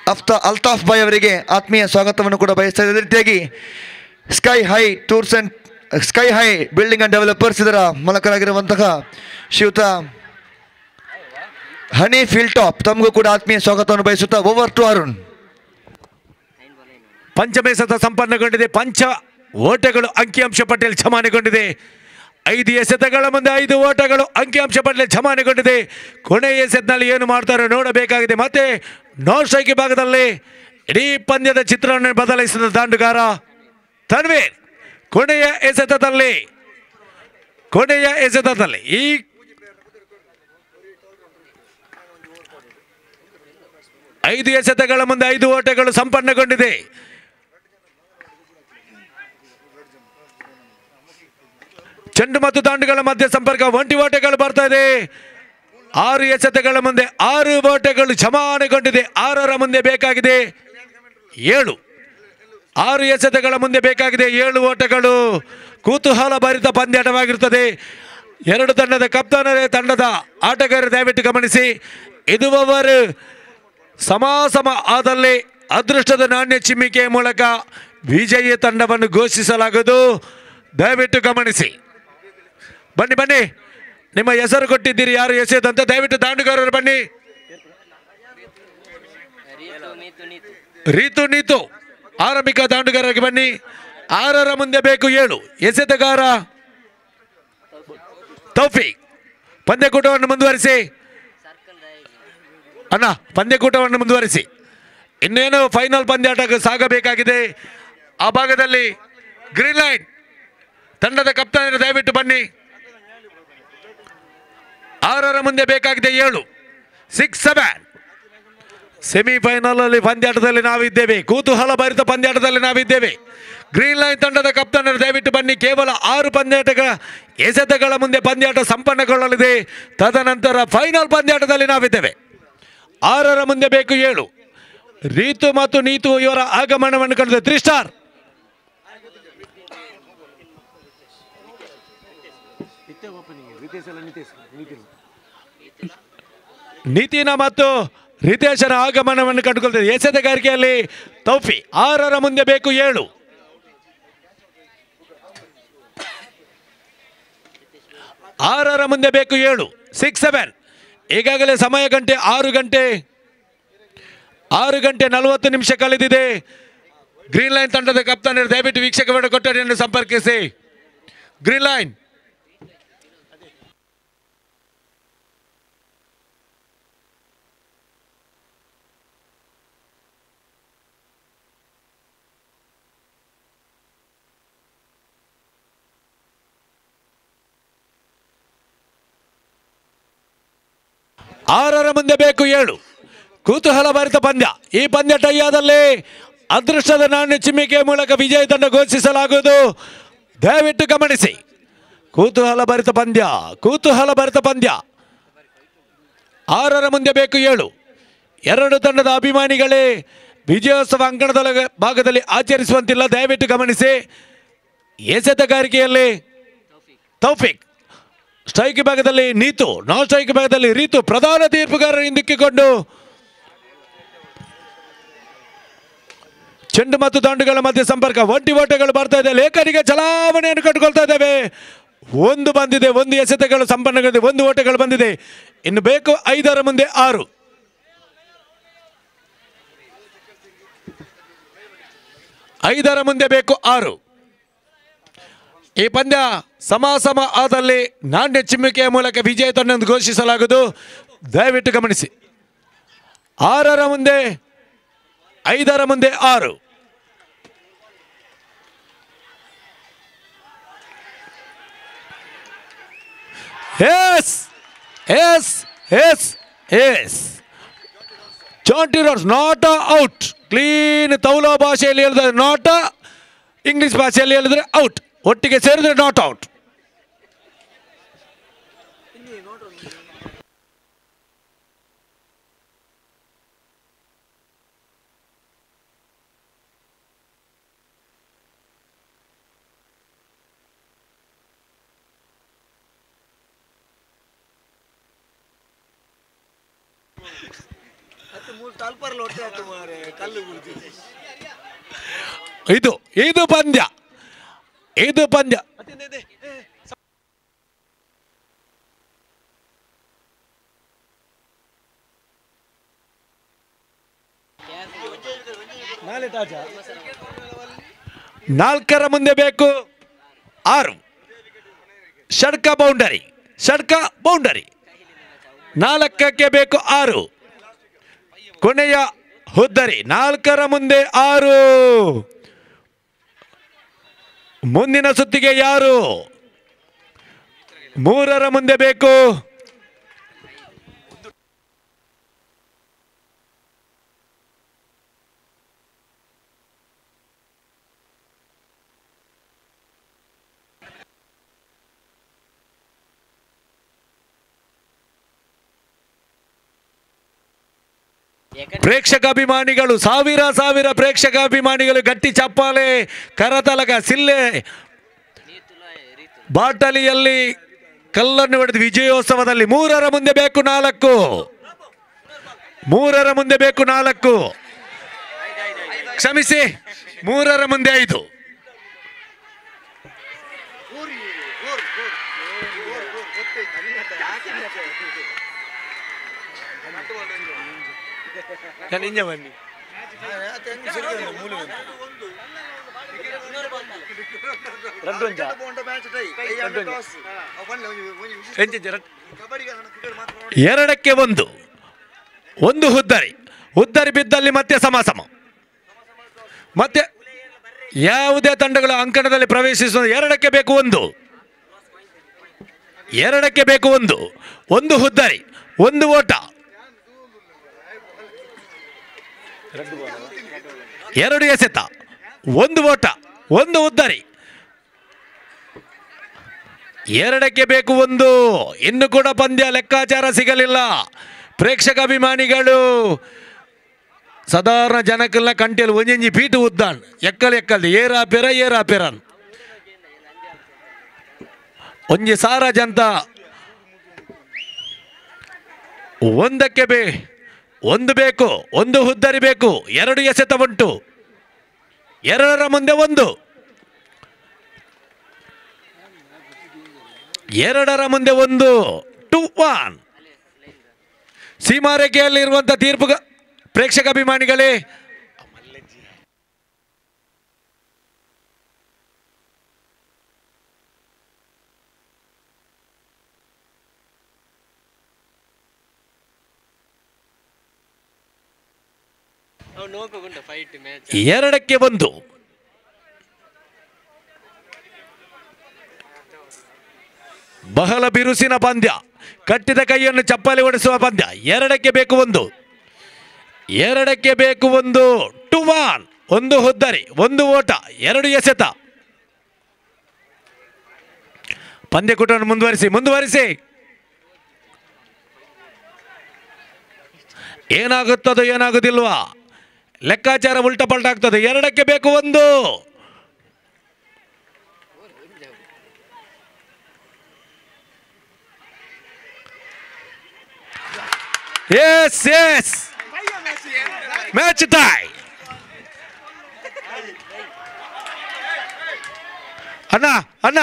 ಅಫ್ತಾ ಅಲ್ತಾಫ್ ಬಾಯ್ ಅವರಿಗೆ ಆತ್ಮೀಯ ಸ್ವಾಗತವನ್ನು ಕೂಡ ಬಯಸ್ತಾ ಇದ್ದ ರೀತಿಯಾಗಿ sky high tours and sky high building and developers ಇದರ ಮಾಲಕರಾಗಿರುವಂತಹ ಶ್ರೀಯುತ ಹನಿ ಫಿಲ್ ಟಾಪ್ ತಮಗೂ ಕೂಡ ಆತ್ಮೀಯ ಸ್ವಾಗತವನ್ನು ಬಯಸುತ್ತಾ ಓವರ್ ಟು ಅರುಣ್ ಪಂಚಮೇಸತ ಸಂಪನ್ನಗೊಂಡಿದೆ ಪಂಚ ಓಟಗಳು ಅಂಕಿಅಂಶ ಪಟ್ಟಿಯಲ್ಲಿ ಜಮಾನೆಗೊಂಡಿದೆ ಐದು ಎಸೆತಗಳ ಮುಂದೆ ಐದು ಓಟಗಳು ಅಂಕಿಅಂಶ ಪಟ್ಟಿಯಲ್ಲಿ ಜಮಾನೆಗೊಂಡಿದೆ ಕೊನೆಯ ಎಸೆತ್ನಲ್ಲಿ ಏನು ಮಾಡ್ತಾರೋ ನೋಡಬೇಕಾಗಿದೆ ಮತ್ತೆ ನಾನ್ ಸ್ಟ್ರೈಕ್ ಭಾಗದಲ್ಲಿ ಇಡೀ ಪಂದ್ಯದ ಚಿತ್ರವನ್ನು ಬದಲಾಯಿಸಿದ ದಾಂಡುಗಾರ ತನ್ವೀರ್ ಕೊನೆಯ ಎಸೆತದಲ್ಲಿ ಕೊನೆಯ ಎಸೆತದಲ್ಲಿ ಈ ಐದು ಎಸೆತಗಳ ಮುಂದೆ ಐದು ಓಟಗಳು ಸಂಪನ್ನಗೊಂಡಿದೆ ಚೆಂಡು ಮತ್ತು ದಾಂಡುಗಳ ಮಧ್ಯೆ ಸಂಪರ್ಕ ಒಂಟಿ ಓಟಗಳು ಬರ್ತಾ ಇದೆ ಆರು ಎಸೆತಗಳ ಮುಂದೆ ಆರು ಓಟಗಳು ಜಮಾನೆಗೊಂಡಿದೆ ಆರರ ಮುಂದೆ ಬೇಕಾಗಿದೆ ಏಳು ಆರು ಎಸೆತಗಳ ಮುಂದೆ ಬೇಕಾಗಿದೆ ಏಳು ಓಟಗಳು ಕುತೂಹಲ ಭರಿತ ಪಂದ್ಯಾಟವಾಗಿರುತ್ತದೆ ಎರಡು ತಂಡದ ಕಪ್ತಾನರೇ ತಂಡದ ಆಟಗಾರರು ದಯವಿಟ್ಟು ಗಮನಿಸಿ ಇದುವವರು ಸಮಾಸಮ ಆದಲ್ಲಿ ಅದೃಷ್ಟದ ನಾಣ್ಯ ಚಿಮ್ಮಿಕೆಯ ಮೂಲಕ ವಿಜಯಿ ತಂಡವನ್ನು ಘೋಷಿಸಲಾಗುವುದು ದಯವಿಟ್ಟು ಗಮನಿಸಿ ಬನ್ನಿ ಬನ್ನಿ ನಿಮ್ಮ ಹೆಸರು ಕೊಟ್ಟಿದ್ದೀರಿ ಯಾರು ಎಸೆದಂತ ದಯವಿಟ್ಟು ದಾಂಡುಗಾರರು ಬನ್ನಿ ರೀತು ನೀತು ಆರಂಭಿಕ ದಾಂಡುಗಾರರಿಗೆ ಬನ್ನಿ ಆರರ ಮುಂದೆ ಬೇಕು ಏಳು ಎಸೆತಗಾರ ತೌಫಿಕ್ ಪಂದ್ಯಕೂಟವನ್ನು ಮುಂದುವರಿಸಿ ಅಣ್ಣ ಪಂದ್ಯಕೂಟವನ್ನು ಮುಂದುವರಿಸಿ ಇನ್ನೇನು ಫೈನಲ್ ಪಂದ್ಯಾಟ ಸಾಗಬೇಕಾಗಿದೆ ಆ ಭಾಗದಲ್ಲಿ ಗ್ರೀನ್ ಲೈನ್ ತಂಡದ ಕಪ್ತಾನರು ದಯವಿಟ್ಟು ಬನ್ನಿ ಆರರ ಮುಂದೆ ಬೇಕಾಗಿದೆ ಏಳು ಸಿಕ್ಸ್ ಸೆವೆನ್ ಸೆಮಿಫೈನಲ್ ಅಲ್ಲಿ ಪಂದ್ಯಾಟದಲ್ಲಿ ನಾವಿದ್ದೇವೆ ಕುತೂಹಲ ಭರಿತ ಪಂದ್ಯಾಟದಲ್ಲಿ ನಾವಿದ್ದೇವೆ ಗ್ರೀನ್ ಲೈನ್ ತಂಡದ ಕಪ್ತಾನರು ದಯವಿಟ್ಟು ಬನ್ನಿ ಕೇವಲ ಆರು ಪಂದ್ಯಾಟಗಳ ಎಸೆತಗಳ ಮುಂದೆ ಪಂದ್ಯಾಟ ಸಂಪನ್ನಗೊಳ್ಳಲಿದೆ ತದನಂತರ ಫೈನಲ್ ಪಂದ್ಯಾಟದಲ್ಲಿ ನಾವಿದ್ದೇವೆ ಆರರ ಮುಂದೆ ಬೇಕು ಏಳು ರೀತು ಮತ್ತು ನೀತು ಇವರ ಆಗಮನವನ್ನು ಕಂಡಿದೆ ತ್ರೀ ಸ್ಟಾರ್ ನಿತಿನ ಮತ್ತು ರಿತೇಶನ ಆಗಮನವನ್ನು ಕಂಡುಕೊಳ್ತದೆ ಎಸೆತಗಾರಿಕೆಯಲ್ಲಿ ತೌಫಿ ಆರರ ಮುಂದೆ ಬೇಕು ಏಳು ಆರರ ಮುಂದೆ ಬೇಕು ಏಳು ಸಿಕ್ಸ್ ಸೆವೆನ್ ಈಗಾಗಲೇ ಸಮಯ ಗಂಟೆ ಆರು ಗಂಟೆ ಆರು ಗಂಟೆ ನಲವತ್ತು ನಿಮಿಷ ಕಳೆದಿದೆ ಗ್ರೀನ್ ಲೈನ್ ತಂಡದ ಕಪ್ತಾನರು ದಯವಿಟ್ಟು ವೀಕ್ಷಕ ಕೊಠಡಿಯನ್ನು ಸಂಪರ್ಕಿಸಿ ಗ್ರೀನ್ ಲೈನ್ ಆರರ ಮುಂದೆ ಬೇಕು ಏಳು ಕುತೂಹಲ ಭರಿತ ಪಂದ್ಯ ಈ ಪಂದ್ಯ ಟೈಯಾದಲ್ಲಿ ಅದೃಷ್ಟದ ನಾಣ್ಯ ಚಿಮ್ಮಿಕೆಯ ಮೂಲಕ ವಿಜಯ ತಂಡ ಘೋಷಿಸಲಾಗುವುದು ದಯವಿಟ್ಟು ಗಮನಿಸಿ ಕುತೂಹಲ ಭರಿತ ಪಂದ್ಯ ಕುತೂಹಲ ಭರಿತ ಪಂದ್ಯ ಆರರ ಮುಂದೆ ಬೇಕು ಏಳು ಎರಡು ತಂಡದ ಅಭಿಮಾನಿಗಳೇ ವಿಜಯೋತ್ಸವ ಅಂಕಣದ ಭಾಗದಲ್ಲಿ ಆಚರಿಸುವಂತಿಲ್ಲ ದಯವಿಟ್ಟು ಗಮನಿಸಿ ಎಸೆತಗಾರಿಕೆಯಲ್ಲಿ ತೌಫಿಕ್ ಸ್ಟ್ರೈಕ್ ಭಾಗದಲ್ಲಿ ನೀತು ನಾನ್ ಸ್ಟ್ರೈಕ್ ಭಾಗದಲ್ಲಿ ರೀತು ಪ್ರಧಾನ ತೀರ್ಪುಗಾರರು ಹಿಂದಿಕ್ಕಿಕೊಂಡು ಚೆಂಡು ಮತ್ತು ದಾಂಡುಗಳ ಮಧ್ಯೆ ಸಂಪರ್ಕ ಒಂಟಿ ಓಟಗಳು ಬರ್ತಾ ಇದೆ ಲೇಖನಿಗೆ ಚಲಾವಣೆಯನ್ನು ಕಟ್ಟಿಕೊಳ್ತಾ ಇದ್ದೇವೆ ಒಂದು ಬಂದಿದೆ ಒಂದು ಎಸೆತಗಳು ಸಂಪನ್ನಗೊಂಡಿದೆ ಒಂದು ಓಟಗಳು ಬಂದಿದೆ ಇನ್ನು ಬೇಕು ಐದರ ಮುಂದೆ ಆರು ಐದರ ಮುಂದೆ ಬೇಕು ಆರು ಈ ಪಂದ್ಯ ಸಮಾಸಮ ಆದಲ್ಲಿ ನಾಣ್ಯ ಚಿಮ್ಮಿಕೆಯ ಮೂಲಕ ವಿಜಯ ತಂಡ ಘೋಷಿಸಲಾಗುವುದು ದಯವಿಟ್ಟು ಗಮನಿಸಿ ಆರರ ಮುಂದೆ ಐದರ ಮುಂದೆ ಆರು yes yes yes yes Jonty Rhodes not out clean ತೌಲ ಭಾಷೆಯಲ್ಲಿ ಹೇಳಿದ್ರೆ ನಾಟ್ ಇಂಗ್ಲಿಷ್ ಭಾಷೆಯಲ್ಲಿ ಹೇಳಿದ್ರೆ ಔಟ್ ಒಟ್ಟಿಗೆ ಸೇರಿದ್ರೆ ನಾಟ್ ಔಟ್ ಇದು ಇದು ಪಂದ್ಯ ಇದು ಪಂದ್ಯ ನಾಲ್ಕರ ಮುಂದೆ ಬೇಕು ಆರು ಷಡ್ಕ ಬೌಂಡರಿ ಷಡ್ಕ ಬೌಂಡರಿ ನಾಲ್ಕಕ್ಕೆ ಬೇಕು ಆರು ಕೊನೆಯ ಹುದ್ದರಿ ನಾಲ್ಕರ ಮುಂದೆ ಆರು ಮುಂದಿನ ಸುತ್ತಿಗೆ ಯಾರು ಮೂರರ ಮುಂದೆ ಬೇಕು ಪ್ರೇಕ್ಷಕಾಭಿಮಾನಿಗಳು ಸಾವಿರ ಸಾವಿರ ಪ್ರೇಕ್ಷಕಾಭಿಮಾನಿಗಳು ಗಟ್ಟಿ ಚಪ್ಪಾಳೆ ಕರತಲಕ ಸಿಲ್ಲೆ ಬಾಟಲಿಯಲ್ಲಿ ಕಲ್ಲನ್ನು ಹೊಡೆದು ವಿಜಯೋತ್ಸವದಲ್ಲಿ ಮೂರರ ಮುಂದೆ ಬೇಕು ನಾಲ್ಕು ಮೂರರ ಮುಂದೆ ಬೇಕು ನಾಲ್ಕು ಕ್ಷಮಿಸಿ ಮೂರರ ಮುಂದೆ ಐದು ಬನ್ನಿ ಎರಡಕ್ಕೆ ಒಂದು ಒಂದು ಹುದ್ದರಿ ಹುದ್ದರಿ ಬಿದ್ದಲ್ಲಿ ಮತ್ತೆ ಸಮಾಸಮ ಮತ್ತೆ ಯಾವುದೇ ತಂಡಗಳು ಅಂಕಣದಲ್ಲಿ ಪ್ರವೇಶಿಸುವ ಎರಡಕ್ಕೆ ಬೇಕು ಒಂದು ಎರಡಕ್ಕೆ ಬೇಕು ಒಂದು ಒಂದು ಹುದ್ದರಿ ಒಂದು ಓಟ ಎರಡು ಎಸೆತ ಒಂದು ಓಟ ಒಂದು ಉದ್ದರಿ ಎರಡಕ್ಕೆ ಬೇಕು ಒಂದು ಇನ್ನು ಕೂಡ ಪಂದ್ಯ ಲೆಕ್ಕಾಚಾರ ಸಿಗಲಿಲ್ಲ ಪ್ರೇಕ್ಷಕ ಅಭಿಮಾನಿಗಳು ಸಾಧಾರಣ ಜನಕ್ಕೆಲ್ಲ ಕಂಟಿಯಲ್ಲಿ ಒಂಜಿ ಪೀಟು ಉದ್ದಾನ್ ಎಕ್ಕಲ್ ಎಕ್ಕಲ್ ಏರಾ ಪೆರ ಏರಾ ಪೆರನ್ ಒಂಜಿ ಸಾರ ಜಂತ ಒಂದಕ್ಕೆ ಬೇ ಒಂದು ಬೇಕು ಒಂದು ಹುದ್ದರಿ ಬೇಕು ಎರಡು ಎಸೆತ ಉಂಟು ಎರಡರ ಮುಂದೆ ಒಂದು ಎರಡರ ಮುಂದೆ ಒಂದು ಟು ಒನ್ ಸೀಮಾರೇಖೆಯಲ್ಲಿರುವಂಥ ತೀರ್ಪು ಪ್ರೇಕ್ಷಕ ಅಭಿಮಾನಿಗಳೇ ಅವ್ನು ನೋಡ್ಕೊಂಡು ಫೈಟ್ ಮ್ಯಾಚ್ ಎರಡಕ್ಕೆ ಒಂದು ಬಹಳ ಬಿರುಸಿನ ಪಂದ್ಯ ಕಟ್ಟಿದ ಕೈಯನ್ನು ಚಪ್ಪಲಿ ಹೊಡೆಸುವ ಪಂದ್ಯ ಎರಡಕ್ಕೆ ಬೇಕು ಒಂದು ಎರಡಕ್ಕೆ ಬೇಕು ಒಂದು ಟು ಒನ್ ಒಂದು ಹುದ್ದರಿ ಒಂದು ಓಟ ಎರಡು ಎಸೆತ ಪಂದ್ಯಕೂಟವನ್ನು ಮುಂದುವರಿಸಿ ಮುಂದುವರಿಸಿ ಏನಾಗುತ್ತದೋ ಏನಾಗುದಿಲ್ವಾ ಲೆಕ್ಕಾಚಾರ ಉಲ್ಟ ಪಲ್ಟ ಆಗ್ತದೆ ಎರಡಕ್ಕೆ ಬೇಕು ಒಂದು ಎಸ್ ಎಸ್ ಮ್ಯಾಚ್ ಟೈ ಅಣ್ಣ ಅಣ್ಣ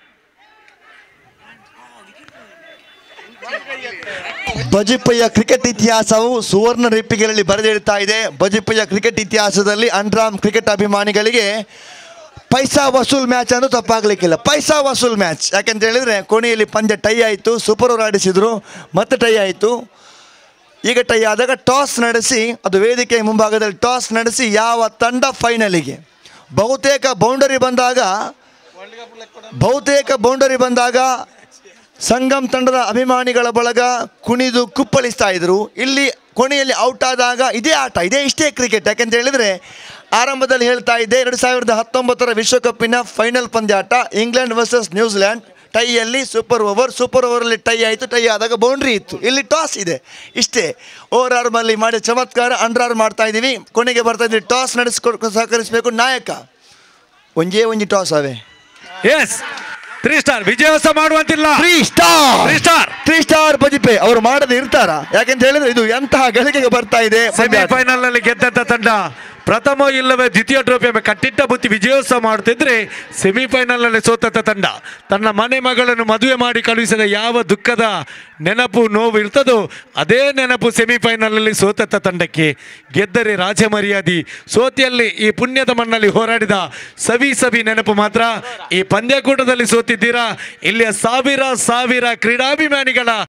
ಬಜಿಪ್ಪಯ್ಯ ಕ್ರಿಕೆಟ್ ಇತಿಹಾಸವು ಸುವರ್ಣ ಲಿಪಿಗಳಲ್ಲಿ ಬರೆದಿಡ್ತಾ ಇದೆ ಬಜಿಪ್ಪಯ್ಯ ಕ್ರಿಕೆಟ್ ಇತಿಹಾಸದಲ್ಲಿ ಅಂಡ್ರಾಮ್ ಕ್ರಿಕೆಟ್ ಅಭಿಮಾನಿಗಳಿಗೆ ಪೈಸಾ ವಸೂಲ್ ಮ್ಯಾಚ್ ಅಂದ್ರೂ ತಪ್ಪಾಗ್ಲಿಕ್ಕಿಲ್ಲ ಪೈಸಾ ವಸೂಲ್ ಮ್ಯಾಚ್ ಯಾಕೆಂತ ಹೇಳಿದ್ರೆ ಕೊನೆಯಲ್ಲಿ ಪಂದ್ಯ ಟೈ ಆಯಿತು ಸೂಪರ್ ಓವರ್ ಆಡಿಸಿದ್ರು ಮತ್ತೆ ಟೈ ಆಯಿತು ಈಗ ಟೈ ಆದಾಗ ಟಾಸ್ ನಡೆಸಿ ಅದು ವೇದಿಕೆಯ ಮುಂಭಾಗದಲ್ಲಿ ಟಾಸ್ ನಡೆಸಿ ಯಾವ ತಂಡ ಫೈನಲಿಗೆ ಬಹುತೇಕ ಬೌಂಡರಿ ಬಂದಾಗ ಬಹುತೇಕ ಬೌಂಡರಿ ಬಂದಾಗ ಸಂಗಮ್ ತಂಡದ ಅಭಿಮಾನಿಗಳ ಬಳಗ ಕುಣಿದು ಕುಪ್ಪಳಿಸ್ತಾ ಇದ್ರು ಇಲ್ಲಿ ಕೊನೆಯಲ್ಲಿ ಔಟ್ ಆದಾಗ ಇದೇ ಆಟ ಇದೇ ಇಷ್ಟೇ ಕ್ರಿಕೆಟ್ ಯಾಕೆಂತ ಹೇಳಿದರೆ ಆರಂಭದಲ್ಲಿ ಹೇಳ್ತಾ ಇದ್ದೆ ಎರಡು ಸಾವಿರದ ಹತ್ತೊಂಬತ್ತರ ವಿಶ್ವಕಪ್ಪಿನ ಫೈನಲ್ ಪಂದ್ಯಾಟ ಇಂಗ್ಲೆಂಡ್ ವರ್ಸಸ್ ನ್ಯೂಜಿಲ್ಯಾಂಡ್ ಟೈಯಲ್ಲಿ ಸೂಪರ್ ಓವರ್ ಸೂಪರ್ ಓವರಲ್ಲಿ ಟೈ ಆಯಿತು ಟೈ ಆದಾಗ ಬೌಂಡ್ರಿ ಇತ್ತು ಇಲ್ಲಿ ಟಾಸ್ ಇದೆ ಇಷ್ಟೇ ಓವರ್ ಆರ್ಮಲ್ಲಿ ಮಾಡಿ ಚಮತ್ಕಾರ ಅಂಡರ್ ಆರ್ಮ್ ಮಾಡ್ತಾ ಇದ್ದೀವಿ ಕೊನೆಗೆ ಬರ್ತಾ ಇದ್ದೀವಿ ಟಾಸ್ ನಡೆಸ್ಕೊಡ್ ಸಹಕರಿಸಬೇಕು ನಾಯಕ ಒಂಜೇ ಒಂಜಿ ಟಾಸ್ ಅವೇ ಎಸ್ ತ್ರೀ ಸ್ಟಾರ್ ವಿಜಯೋತ್ಸವ ಮಾಡುವಂತಿಲ್ಲ three star three star three star BJP ಅವರು ಮಾಡದೆ ಇರ್ತಾರ ಯಾಕೆಂತ ಹೇಳಿದ್ರೆ ಇದು ಎಂತಹ ಗಳಿಗೆಗೆ ಬರ್ತಾ ಇದೆ ಸೆಮಿಫೈನಲ್ ನಲ್ಲಿ ಗೆದ್ದಂತ ತಂಡ ಪ್ರಥಮ ಇಲ್ಲವೇ ದ್ವಿತೀಯ ಟ್ರೋಫಿ ಕಟ್ಟಿಟ್ಟ ಬುತ್ತಿ ವಿಜಯೋತ್ಸವ ಮಾಡುತ್ತಿದ್ರೆ ಸೆಮಿಫೈನಲ್ ನಲ್ಲಿ ಸೋತಂತ ತಂಡ ತನ್ನ ಮನೆ ಮಗಳನ್ನು ಮದುವೆ ಮಾಡಿ ಕಳುಹಿಸಿದ ಯಾವ ದುಃಖದ ನೆನಪು ನೋವು ಇರ್ತದೋ ಅದೇ ನೆನಪು ಸೆಮಿಫೈನಲ್ ಅಲ್ಲಿ ಸೋತಂತ ತಂಡಕ್ಕೆ ಗೆದ್ದರೆ ರಾಜ ಮರ್ಯಾದಿ ಸೋತಿಯಲ್ಲಿ ಈ ಪುಣ್ಯದ ಮಣ್ಣಲ್ಲಿ ಹೋರಾಡಿದ ಸವಿ ಸವಿ ನೆನಪು ಮಾತ್ರ ಈ ಪಂದ್ಯಕೂಟದಲ್ಲಿ ಸೋತಿದ್ದೀರಾ ಇಲ್ಲಿಯ ಸಾವಿರ ಸಾವಿರ ಕ್ರೀಡಾಭಿಮಾನಿಗಳ